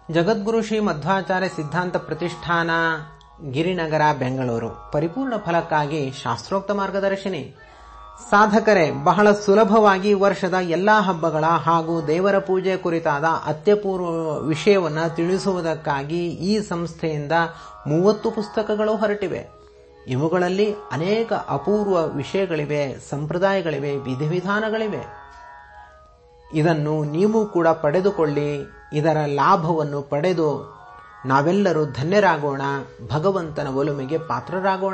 ಜಗದ್ಗುರು ಶ್ರೀ ಮಧ್ವಾಚಾರ್ಯ ಸಿದ್ಧಾಂತ ಪ್ರತಿಷ್ಠಾನ ಗಿರಿನಗರ ಬೆಂಗಳೂರು ಪರಿಪೂರ್ಣ ಫಲಕ್ಕಾಗಿ ಶಾಸ್ತ್ರೋಕ್ತ ಮಾರ್ಗದರ್ಶಿನಿ ಸಾಧಕರೇ ಬಹಳ ಸುಲಭವಾಗಿ ವರ್ಷದ ಎಲ್ಲಾ ಹಬ್ಬಗಳ ಹಾಗೂ ದೇವರ ಪೂಜೆ ಕುರಿತಾದ ಅತ್ಯಪೂರ್ವ ವಿಷಯವನ್ನ ತಿಳಿಸುವುದಕ್ಕಾಗಿ ಈ ಸಂಸ್ಥೆಯಿಂದ ಮೂವತ್ತು ಪುಸ್ತಕಗಳು ಹೊರಟಿವೆ ಇವುಗಳಲ್ಲಿ ಅನೇಕ ಅಪೂರ್ವ ವಿಷಯಗಳಿವೆ ಸಂಪ್ರದಾಯಗಳಿವೆ ವಿಧಿವಿಧಾನಗಳಿವೆ ಇದನ್ನು ನೀವು ಕೂಡ ಪಡೆದುಕೊಳ್ಳಿ ಇದರ ಲಾಭವನ್ನು ಪಡೆದು ನಾವೆಲ್ಲರೂ ಧನ್ಯರಾಗೋಣ ಭಗವಂತನ ಒಲುಮೆಗೆ ಪಾತ್ರರಾಗೋಣ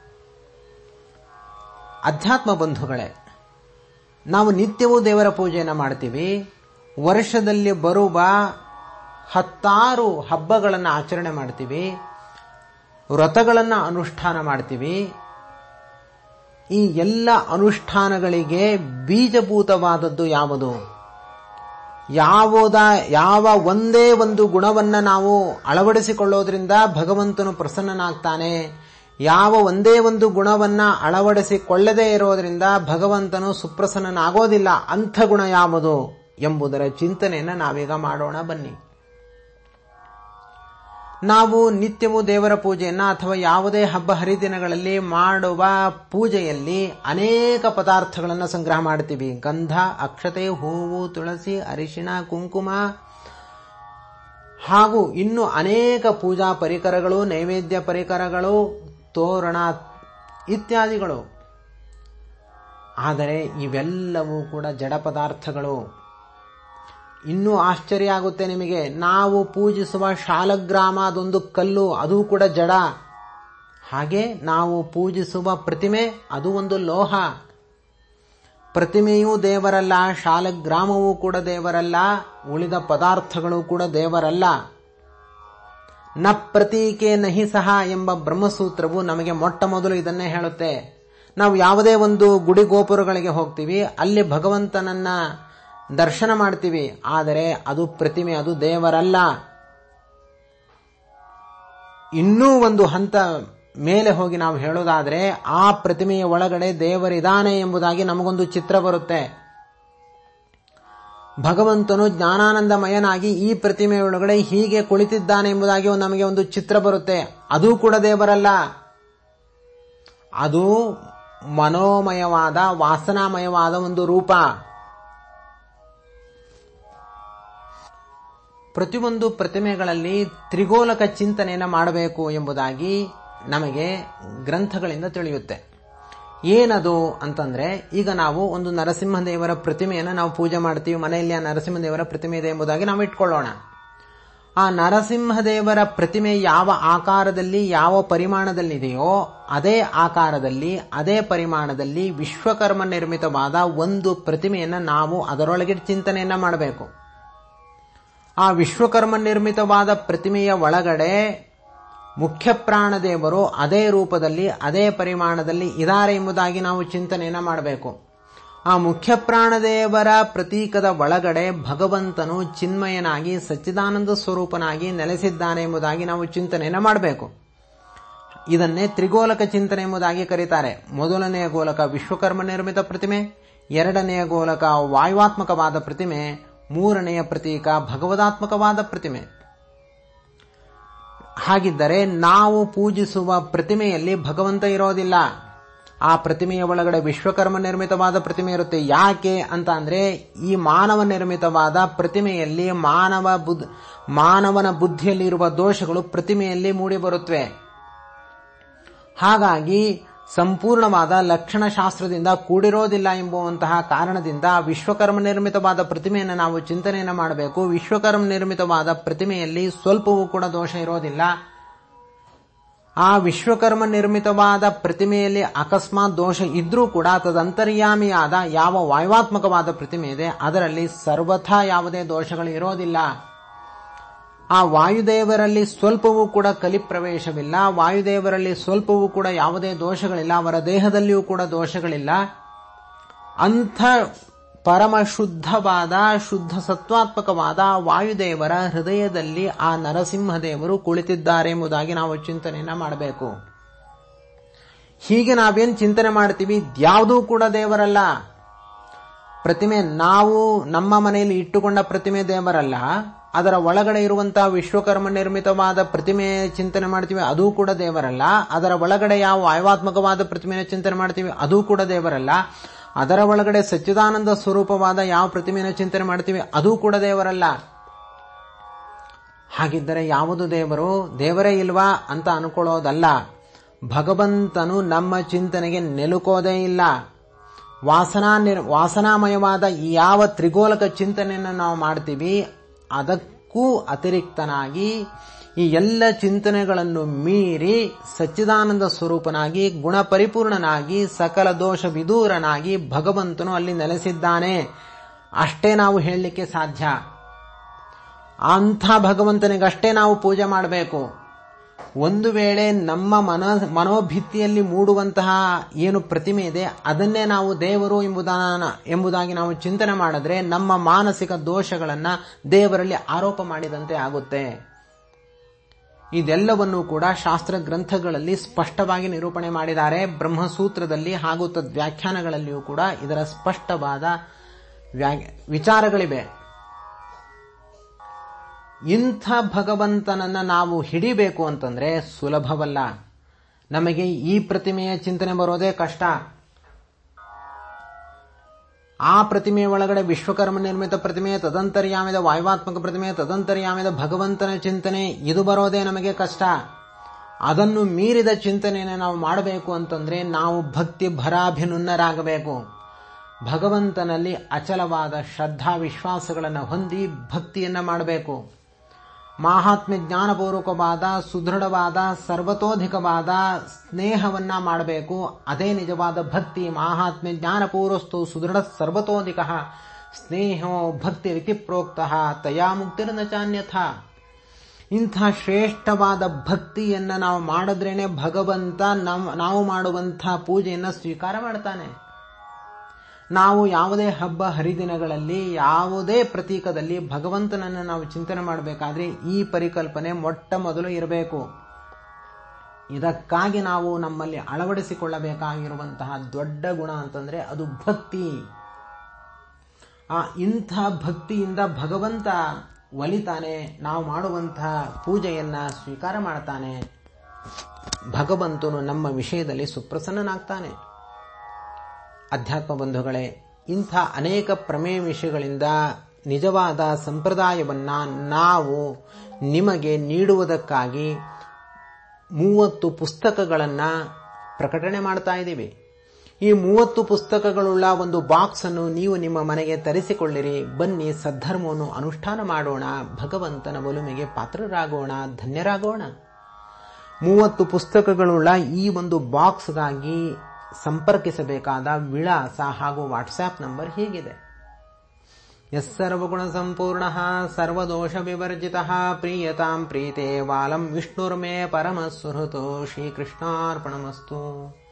ಅಧ್ಯಾತ್ಮ ಬಂಧುಗಳೇ ನಾವು ನಿತ್ಯವೂ ದೇವರ ಪೂಜೆಯನ್ನು ಮಾಡ್ತೀವಿ ವರ್ಷದಲ್ಲಿ ಬರುವ ಹತ್ತಾರು ಹಬ್ಬಗಳನ್ನು ಆಚರಣೆ ಮಾಡ್ತೀವಿ ವ್ರತಗಳನ್ನು ಅನುಷ್ಠಾನ ಮಾಡ್ತೀವಿ ಈ ಎಲ್ಲ ಅನುಷ್ಠಾನಗಳಿಗೆ ಬೀಜಭೂತವಾದದ್ದು ಯಾವುದು ಯಾವುದ ಯಾವ ಒಂದೇ ಒಂದು ಗುಣವನ್ನ ನಾವು ಅಳವಡಿಸಿಕೊಳ್ಳೋದ್ರಿಂದ ಭಗವಂತನು ಪ್ರಸನ್ನನಾಗ್ತಾನೆ ಯಾವ ಒಂದೇ ಒಂದು ಗುಣವನ್ನ ಅಳವಡಿಸಿಕೊಳ್ಳದೇ ಇರೋದ್ರಿಂದ ಭಗವಂತನು ಸುಪ್ರಸನ್ನನಾಗೋದಿಲ್ಲ ಅಂಥ ಗುಣ ಯಾವುದು ಎಂಬುದರ ಚಿಂತನೆಯನ್ನು ನಾವೀಗ ಮಾಡೋಣ ಬನ್ನಿ ನಾವು ನಿತ್ಯವೂ ದೇವರ ಪೂಜೆಯನ್ನ ಅಥವಾ ಯಾವುದೇ ಹಬ್ಬ ಹರಿದಿನಗಳಲ್ಲಿ ಮಾಡುವ ಪೂಜೆಯಲ್ಲಿ ಅನೇಕ ಪದಾರ್ಥಗಳನ್ನು ಸಂಗ್ರಹ ಮಾಡ್ತೀವಿ ಗಂಧ ಅಕ್ಷತೆ ಹೂವು ತುಳಸಿ ಅರಿಶಿಣ ಕುಂಕುಮ ಹಾಗೂ ಇನ್ನು ಅನೇಕ ಪೂಜಾ ಪರಿಕರಗಳು ನೈವೇದ್ಯ ಪರಿಕರಗಳು ತೋರಣ ಇತ್ಯಾದಿಗಳು ಆದರೆ ಇವೆಲ್ಲವೂ ಕೂಡ ಜಡ ಪದಾರ್ಥಗಳು ಇನ್ನೂ ಆಶ್ಚರ್ಯ ಆಗುತ್ತೆ ನಿಮಗೆ ನಾವು ಪೂಜಿಸುವ ಶಾಲಗ್ರಾಮ ಅದೊಂದು ಕಲ್ಲು ಅದು ಕೂಡ ಜಡ ಹಾಗೆ ನಾವು ಪೂಜಿಸುವ ಪ್ರತಿಮೆ ಅದು ಒಂದು ಲೋಹ ಪ್ರತಿಮೆಯೂ ದೇವರಲ್ಲ ಶಾಲಗ್ರಾಮವೂ ಕೂಡ ದೇವರಲ್ಲ ಉಳಿದ ಪದಾರ್ಥಗಳು ಕೂಡ ದೇವರಲ್ಲ ನ ಪ್ರತೀಕೆ ನಹಿ ಸಹ ಎಂಬ ಬ್ರಹ್ಮಸೂತ್ರವು ನಮಗೆ ಮೊಟ್ಟ ಮೊದಲು ಇದನ್ನೇ ಹೇಳುತ್ತೆ ನಾವು ಯಾವುದೇ ಒಂದು ಗುಡಿ ಗೋಪುರಗಳಿಗೆ ಹೋಗ್ತೀವಿ ಅಲ್ಲಿ ಭಗವಂತನನ್ನ ದರ್ಶನ ಮಾಡ್ತೀವಿ ಆದರೆ ಅದು ಪ್ರತಿಮೆ ಅದು ದೇವರಲ್ಲ ಇನ್ನೂ ಒಂದು ಹಂತ ಮೇಲೆ ಹೋಗಿ ನಾವು ಹೇಳೋದಾದ್ರೆ ಆ ಪ್ರತಿಮೆಯ ಒಳಗಡೆ ದೇವರಿದಾನೆ ಎಂಬುದಾಗಿ ನಮಗೊಂದು ಚಿತ್ರ ಬರುತ್ತೆ ಭಗವಂತನು ಜ್ಞಾನಾನಂದಮಯನಾಗಿ ಈ ಪ್ರತಿಮೆಯೊಳಗಡೆ ಹೀಗೆ ಕುಳಿತಿದ್ದಾನೆ ಎಂಬುದಾಗಿ ನಮಗೆ ಒಂದು ಚಿತ್ರ ಬರುತ್ತೆ ಅದು ಕೂಡ ದೇವರಲ್ಲ ಅದು ಮನೋಮಯವಾದ ವಾಸನಾಮಯವಾದ ಒಂದು ರೂಪ ಪ್ರತಿಯೊಂದು ಪ್ರತಿಮೆಗಳಲ್ಲಿ ತ್ರಿಗೋಲಕ ಚಿಂತನೆಯನ್ನು ಮಾಡಬೇಕು ಎಂಬುದಾಗಿ ನಮಗೆ ಗ್ರಂಥಗಳಿಂದ ತಿಳಿಯುತ್ತೆ ಏನದು ಅಂತಂದ್ರೆ ಈಗ ನಾವು ಒಂದು ನರಸಿಂಹದೇವರ ಪ್ರತಿಮೆಯನ್ನು ನಾವು ಪೂಜೆ ಮಾಡ್ತೀವಿ ಮನೆಯಲ್ಲಿ ಆ ನರಸಿಂಹದೇವರ ಪ್ರತಿಮೆ ಇದೆ ಎಂಬುದಾಗಿ ನಾವು ಇಟ್ಕೊಳ್ಳೋಣ ಆ ನರಸಿಂಹದೇವರ ಪ್ರತಿಮೆ ಯಾವ ಆಕಾರದಲ್ಲಿ ಯಾವ ಪರಿಮಾಣದಲ್ಲಿದೆಯೋ ಅದೇ ಆಕಾರದಲ್ಲಿ ಅದೇ ಪರಿಮಾಣದಲ್ಲಿ ವಿಶ್ವಕರ್ಮ ನಿರ್ಮಿತವಾದ ಒಂದು ಪ್ರತಿಮೆಯನ್ನು ನಾವು ಅದರೊಳಗೆ ಚಿಂತನೆಯನ್ನ ಮಾಡಬೇಕು ಆ ವಿಶ್ವಕರ್ಮ ನಿರ್ಮಿತವಾದ ಪ್ರತಿಮೆಯ ಒಳಗಡೆ ಮುಖ್ಯ ಪ್ರಾಣದೇವರು ಅದೇ ರೂಪದಲ್ಲಿ ಅದೇ ಪರಿಮಾಣದಲ್ಲಿ ಇದ್ದಾರೆ ಎಂಬುದಾಗಿ ನಾವು ಚಿಂತನೆಯನ್ನ ಮಾಡಬೇಕು ಆ ಮುಖ್ಯ ಪ್ರಾಣದೇವರ ಪ್ರತೀಕದ ಒಳಗಡೆ ಭಗವಂತನು ಚಿನ್ಮಯನಾಗಿ ಸಚ್ಚಿದಾನಂದ ಸ್ವರೂಪನಾಗಿ ನೆಲೆಸಿದ್ದಾನೆ ಎಂಬುದಾಗಿ ನಾವು ಚಿಂತನೆಯನ್ನ ಮಾಡಬೇಕು ಇದನ್ನೇ ತ್ರಿಗೋಲಕ ಚಿಂತನೆ ಎಂಬುದಾಗಿ ಕರೀತಾರೆ ಮೊದಲನೆಯ ಗೋಲಕ ವಿಶ್ವಕರ್ಮ ನಿರ್ಮಿತ ಪ್ರತಿಮೆ ಎರಡನೆಯ ಗೋಲಕ ವಾಯುವಾತ್ಮಕವಾದ ಪ್ರತಿಮೆ ಮೂರನೆಯ ಪ್ರತೀಕ ಭಗವದಾತ್ಮಕವಾದ ಪ್ರತಿಮೆ ಹಾಗಿದ್ದರೆ ನಾವು ಪೂಜಿಸುವ ಪ್ರತಿಮೆಯಲ್ಲಿ ಭಗವಂತ ಇರೋದಿಲ್ಲ ಆ ಪ್ರತಿಮೆಯ ಒಳಗಡೆ ವಿಶ್ವಕರ್ಮ ನಿರ್ಮಿತವಾದ ಪ್ರತಿಮೆ ಇರುತ್ತೆ ಯಾಕೆ ಅಂತ ಅಂದ್ರೆ ಈ ಮಾನವ ನಿರ್ಮಿತವಾದ ಪ್ರತಿಮೆಯಲ್ಲಿ ಮಾನವ ಬುದ್ಧ ಮಾನವನ ಬುದ್ಧಿಯಲ್ಲಿರುವ ದೋಷಗಳು ಪ್ರತಿಮೆಯಲ್ಲಿ ಮೂಡಿ ಬರುತ್ತವೆ ಹಾಗಾಗಿ ಸಂಪೂರ್ಣವಾದ ಲಕ್ಷಣ ಶಾಸ್ತ್ರದಿಂದ ಕೂಡಿರೋದಿಲ್ಲ ಎಂಬುವಂತಹ ಕಾರಣದಿಂದ ವಿಶ್ವಕರ್ಮ ನಿರ್ಮಿತವಾದ ಪ್ರತಿಮೆಯನ್ನು ನಾವು ಚಿಂತನೆಯನ್ನು ಮಾಡಬೇಕು ವಿಶ್ವಕರ್ಮ ನಿರ್ಮಿತವಾದ ಪ್ರತಿಮೆಯಲ್ಲಿ ಸ್ವಲ್ಪವೂ ಕೂಡ ದೋಷ ಇರೋದಿಲ್ಲ ಆ ವಿಶ್ವಕರ್ಮ ನಿರ್ಮಿತವಾದ ಪ್ರತಿಮೆಯಲ್ಲಿ ಅಕಸ್ಮಾತ್ ದೋಷ ಇದ್ರೂ ಕೂಡ ತದಂತರ್ಯಾಮಿಯಾದ ಯಾವ ವಾಯುವಾತ್ಮಕವಾದ ಪ್ರತಿಮೆ ಇದೆ ಅದರಲ್ಲಿ ಸರ್ವಥಾ ಯಾವುದೇ ದೋಷಗಳು ಇರೋದಿಲ್ಲ ಆ ವಾಯುದೇವರಲ್ಲಿ ಸ್ವಲ್ಪವೂ ಕೂಡ ಕಲಿಪ್ರವೇಶವಿಲ್ಲ ವಾಯುದೇವರಲ್ಲಿ ಸ್ವಲ್ಪವೂ ಕೂಡ ಯಾವುದೇ ದೋಷಗಳಿಲ್ಲ ಅವರ ದೇಹದಲ್ಲಿಯೂ ಕೂಡ ದೋಷಗಳಿಲ್ಲ ಅಂಥ ಪರಮ ಶುದ್ಧವಾದ ಶುದ್ಧ ಸತ್ವಾತ್ಮಕವಾದ ವಾಯುದೇವರ ಹೃದಯದಲ್ಲಿ ಆ ನರಸಿಂಹದೇವರು ಕುಳಿತಿದ್ದಾರೆ ಎಂಬುದಾಗಿ ನಾವು ಚಿಂತನೆಯನ್ನ ಮಾಡಬೇಕು ಹೀಗೆ ನಾವೇನ್ ಚಿಂತನೆ ಮಾಡ್ತೀವಿ ಯಾವುದೂ ಕೂಡ ದೇವರಲ್ಲ ಪ್ರತಿಮೆ ನಾವು ನಮ್ಮ ಮನೆಯಲ್ಲಿ ಇಟ್ಟುಕೊಂಡ ಪ್ರತಿಮೆ ದೇವರಲ್ಲ ಅದರ ಒಳಗಡೆ ಇರುವಂತಹ ವಿಶ್ವಕರ್ಮ ನಿರ್ಮಿತವಾದ ಪ್ರತಿಮೆ ಚಿಂತನೆ ಮಾಡ್ತೀವಿ ಅದು ಕೂಡ ದೇವರಲ್ಲ ಅದರ ಒಳಗಡೆ ಯಾವ ವಾಯುವಾತ್ಮಕವಾದ ಪ್ರತಿಮೆಯ ಚಿಂತನೆ ಮಾಡ್ತೀವಿ ಅದು ಕೂಡ ದೇವರಲ್ಲ ಅದರ ಒಳಗಡೆ ಸಚ್ಚಿದಾನಂದ ಸ್ವರೂಪವಾದ ಯಾವ ಪ್ರತಿಮೆಯ ಚಿಂತನೆ ಮಾಡ್ತೀವಿ ಅದು ಕೂಡ ದೇವರಲ್ಲ ಹಾಗಿದ್ದರೆ ಯಾವುದು ದೇವರು ದೇವರೇ ಇಲ್ವಾ ಅಂತ ಅನ್ಕೊಳ್ಳೋದಲ್ಲ ಭಗವಂತನು ನಮ್ಮ ಚಿಂತನೆಗೆ ನೆಲುಕೋದೇ ಇಲ್ಲ ವಾಸನಾ ನಿರ್ ವಾಸನಾಮಯವಾದ ಯಾವ ತ್ರಿಗೋಲಕ ಚಿಂತನೆಯನ್ನು ನಾವು ಮಾಡ್ತೀವಿ ಅದಕ್ಕೂ ಅತಿರಿಕ್ತನಾಗಿ ಈ ಎಲ್ಲ ಚಿಂತನೆಗಳನ್ನು ಮೀರಿ ಸಚ್ಚಿದಾನಂದ ಸ್ವರೂಪನಾಗಿ ಗುಣಪರಿಪೂರ್ಣನಾಗಿ ಸಕಲ ದೋಷ ವಿದೂರನಾಗಿ ಭಗವಂತನು ಅಲ್ಲಿ ನೆಲೆಸಿದ್ದಾನೆ ಅಷ್ಟೇ ನಾವು ಹೇಳಲಿಕ್ಕೆ ಸಾಧ್ಯ ಅಂಥ ಭಗವಂತನಿಗಷ್ಟೇ ನಾವು ಪೂಜೆ ಮಾಡಬೇಕು ಒಂದು ವೇಳೆ ನಮ್ಮ ಮನ ಮನೋಭಿತ್ತಿಯಲ್ಲಿ ಮೂಡುವಂತಹ ಏನು ಪ್ರತಿಮೆ ಇದೆ ಅದನ್ನೇ ನಾವು ದೇವರು ಎಂಬುದಾನ ಎಂಬುದಾಗಿ ನಾವು ಚಿಂತನೆ ಮಾಡಿದ್ರೆ ನಮ್ಮ ಮಾನಸಿಕ ದೋಷಗಳನ್ನ ದೇವರಲ್ಲಿ ಆರೋಪ ಮಾಡಿದಂತೆ ಆಗುತ್ತೆ ಇದೆಲ್ಲವನ್ನೂ ಕೂಡ ಶಾಸ್ತ್ರ ಗ್ರಂಥಗಳಲ್ಲಿ ಸ್ಪಷ್ಟವಾಗಿ ನಿರೂಪಣೆ ಮಾಡಿದ್ದಾರೆ ಬ್ರಹ್ಮಸೂತ್ರದಲ್ಲಿ ಹಾಗೂ ತದ್ವ್ಯಾಖ್ಯಾನಗಳಲ್ಲಿಯೂ ಕೂಡ ಇದರ ಸ್ಪಷ್ಟವಾದ ವಿಚಾರಗಳಿವೆ ಇಂಥ ಭಗವಂತನನ್ನ ನಾವು ಹಿಡಿಬೇಕು ಅಂತಂದ್ರೆ ಸುಲಭವಲ್ಲ ನಮಗೆ ಈ ಪ್ರತಿಮೆಯ ಚಿಂತನೆ ಬರೋದೇ ಕಷ್ಟ ಆ ಪ್ರತಿಮೆಯ ಒಳಗಡೆ ವಿಶ್ವಕರ್ಮ ನಿರ್ಮಿತ ಪ್ರತಿಮೆ ತದಂತರ್ಯಾಮದ ವಾಯುವಾತ್ಮಕ ಪ್ರತಿಮೆ ತದಂತರ್ಯಾಮದ ಭಗವಂತನ ಚಿಂತನೆ ಇದು ಬರೋದೇ ನಮಗೆ ಕಷ್ಟ ಅದನ್ನು ಮೀರಿದ ಚಿಂತನೆಯನ್ನು ನಾವು ಮಾಡಬೇಕು ಅಂತಂದ್ರೆ ನಾವು ಭಕ್ತಿ ಭರಾಭಿನುನ್ನರಾಗಬೇಕು ಭಗವಂತನಲ್ಲಿ ಅಚಲವಾದ ಶ್ರದ್ಧಾ ವಿಶ್ವಾಸಗಳನ್ನು ಹೊಂದಿ ಭಕ್ತಿಯನ್ನ ಮಾಡಬೇಕು ಮಾಹಾತ್ಮ್ಯ ಜ್ಞಾನಪೂರ್ವಕವಾದ ಸುದೃಢವಾದ ಸರ್ವತೋಧಿಕವಾದ ಸ್ನೇಹವನ್ನ ಮಾಡಬೇಕು ಅದೇ ನಿಜವಾದ ಭಕ್ತಿ ಮಾಹಾತ್ಮ್ಯ ಜ್ಞಾನಪೂರ್ವಸ್ತು ಸುದೃಢ ಸರ್ವತೋಧಿಕ ಸ್ನೇಹೋ ಭಕ್ತಿ ರೀತಿ ಪ್ರೋಕ್ತ ತಯಾ ಮುಕ್ತಿರ್ನ ಚಾನ್ಯಥ ಇಂಥ ಶ್ರೇಷ್ಠವಾದ ಭಕ್ತಿಯನ್ನ ನಾವು ಮಾಡಿದ್ರೇನೆ ಭಗವಂತ ನಾವು ಮಾಡುವಂತಹ ಪೂಜೆಯನ್ನ ಸ್ವೀಕಾರ ಮಾಡ್ತಾನೆ ನಾವು ಯಾವುದೇ ಹಬ್ಬ ಹರಿದಿನಗಳಲ್ಲಿ ಯಾವುದೇ ಪ್ರತೀಕದಲ್ಲಿ ಭಗವಂತನನ್ನು ನಾವು ಚಿಂತನೆ ಮಾಡಬೇಕಾದ್ರೆ ಈ ಪರಿಕಲ್ಪನೆ ಮೊಟ್ಟ ಮೊದಲು ಇರಬೇಕು ಇದಕ್ಕಾಗಿ ನಾವು ನಮ್ಮಲ್ಲಿ ಅಳವಡಿಸಿಕೊಳ್ಳಬೇಕಾಗಿರುವಂತಹ ದೊಡ್ಡ ಗುಣ ಅಂತಂದ್ರೆ ಅದು ಭಕ್ತಿ ಆ ಇಂಥ ಭಕ್ತಿಯಿಂದ ಭಗವಂತ ಒಲಿತಾನೆ ನಾವು ಮಾಡುವಂತಹ ಪೂಜೆಯನ್ನ ಸ್ವೀಕಾರ ಮಾಡ್ತಾನೆ ಭಗವಂತನು ನಮ್ಮ ವಿಷಯದಲ್ಲಿ ಸುಪ್ರಸನ್ನನಾಗ್ತಾನೆ ಅಧ್ಯಾತ್ಮ ಬಂಧುಗಳೇ ಇಂಥ ಅನೇಕ ಪ್ರಮೇಯ ವಿಷಯಗಳಿಂದ ನಿಜವಾದ ಸಂಪ್ರದಾಯವನ್ನ ನಾವು ನಿಮಗೆ ನೀಡುವುದಕ್ಕಾಗಿ ಮೂವತ್ತು ಪುಸ್ತಕಗಳನ್ನ ಪ್ರಕಟಣೆ ಮಾಡ್ತಾ ಇದ್ದೀವಿ ಈ ಮೂವತ್ತು ಪುಸ್ತಕಗಳುಳ್ಳ ಒಂದು ಬಾಕ್ಸ್ ಅನ್ನು ನೀವು ನಿಮ್ಮ ಮನೆಗೆ ತರಿಸಿಕೊಳ್ಳಿರಿ ಬನ್ನಿ ಸದ್ಧರ್ಮವನ್ನು ಅನುಷ್ಠಾನ ಮಾಡೋಣ ಭಗವಂತನ ಒಲುಮೆಗೆ ಪಾತ್ರರಾಗೋಣ ಧನ್ಯರಾಗೋಣ ಮೂವತ್ತು ಪುಸ್ತಕಗಳುಳ್ಳ ಈ ಒಂದು ಬಾಕ್ಸ್ಗಾಗಿ ಸಂಪರ್ಕಿಸಬೇಕಾದ ವಿಳಾಸ ಹಾಗೂ ವಾಟ್ಸ್ಆಪ್ ನಂಬರ್ ಹೀಗಿದೆ ಎಸ್ ಸರ್ವಗುಣ ಸಂಪೂರ್ಣ ಸರ್ವದೋಷ ವಿವರ್ಜಿತ ಪ್ರೀಯತಾಂ ಪ್ರೀತೆ ವಾಲಂ ವಿಷ್ಣುರ್ಮೇ ಪರಮ ಸುಹೃತೋ ಶ್ರೀಕೃಷ್ಣಾರ್ಪಣಮಸ್ತು